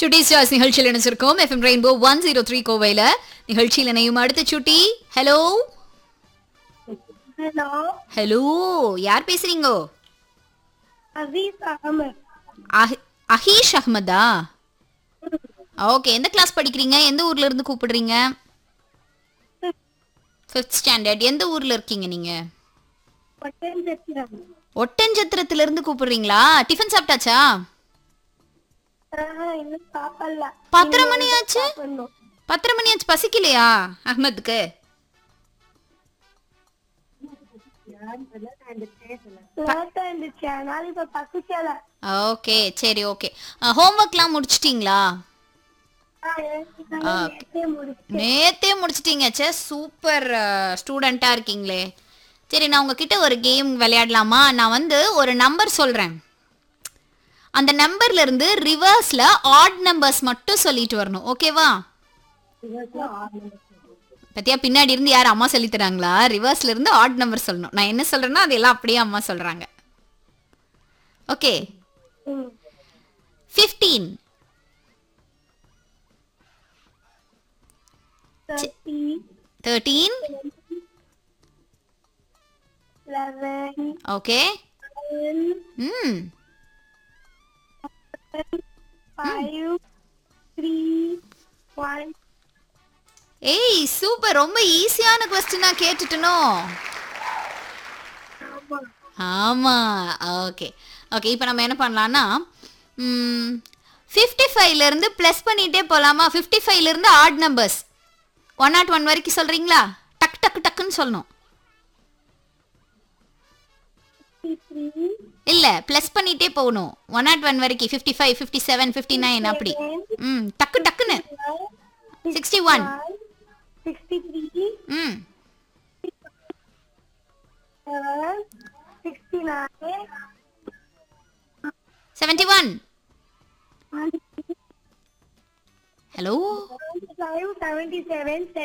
சுட்டி ஸ்டார்ஸ் நிகழ்ச்சியில் இணைச்சிருக்கோம் FM rainbow one zero three கோவையில் நிகழ்ச்சியில் இணையும் அடுத்த சுட்டி ஹலோ ஹலோ ஹலோ யார் பேசுறீங்கோ அசீஸ் அகமது அஹ்- அஹீஷ் அஹ்மதா ஓகே எந்த கிளாஸ் படிக்கிறீங்க எந்த ஊர்ல இருந்து கூப்பிடுறீங்க ஃபிஃப்த் ஸ்டாண்டர்ட் எந்த ஊர்ல இருக்கீங்க நீங்க ஒட்டன்சத்திரம் ஒட்டஞ்சத்திரத்துல இருந்து கூப்பிடுறீங்களா டிஃபன் சாப்பிட்டாச்சா ஆஹா, இன்னும் சாப்பிடல பத்தரை மணி ஆச்சு சாப்பிடணும். பத்தரை மணி ஆச்சு பசிக்கலையா அஹ்மதுக்கு லேட்டா இருந்துச்சு அதனால இப்ப பசிக்கல ஓகே சரி ஓகே ஹோம்ஒர்க்லாம் முடிச்சிட்டிங்களா ஆ, எனக்கு நான் நேத்தே முடிச்சேன். நேத்தே முடிச்சிட்டீங்க சே சூப்பர் ஸ்டூடெண்ட்டாக இருக்கீங்களே சரி நான் உங்ககிட்ட ஒரு கேம் விளையாடலாமா நான் வந்து ஒரு நம்பர் சொல்கிறேன் அந்த நம்பர்ல இருந்து ரிவர்ஸில் ஆட் நம்பர்ஸ் மட்டும் சொல்லிட்டு வரணும் ஓகேவா பத்தியா பின்னாடி இருந்து யார் அம்மா சொல்லி தராங்களா ரிவர்ஸ்ல இருந்து ஆட் நம்பர் சொல்லணும் நான் என்ன சொல்றேன்னா அது எல்லாம் அப்படியே அம்மா சொல்றாங்க ஓகே ம். Fifteen thirty, thirteen eleven, okay ten, ம் five, three, one. ஏய் சூப்பர் ரொம்ப ஈஸியான கொஸ்டினா கேட்டுட்டனோ ஆமா. ஆமா ஓகே ஓகே இப்போ நம்ம என்ன பண்ணலாம்னா ஃபிஃப்டி ஃபைவ்லேருந்து ப்ளஸ் பண்ணிகிட்டே போகலாமா ஃபிஃப்டி ஃபைவ்லேருந்து odd numbers one nought one வரைக்கும் சொல்கிறீங்களா டக்கு டக்கு டக்குன்னு சொல்லணும் Fifty-three, இல்லை ப்ளஸ் பண்ணிகிட்டே போகணும் ஒன் நாட் ஒன் வரைக்கும் fifty five fifty seven fifty nine அப்படி ம் டக்கு டக்குன்னு சிக்ஸ்டி ஒன் five, sixty-three, ம் seven, sixty-nine, seventy one hello seventy-five, seventy-seven,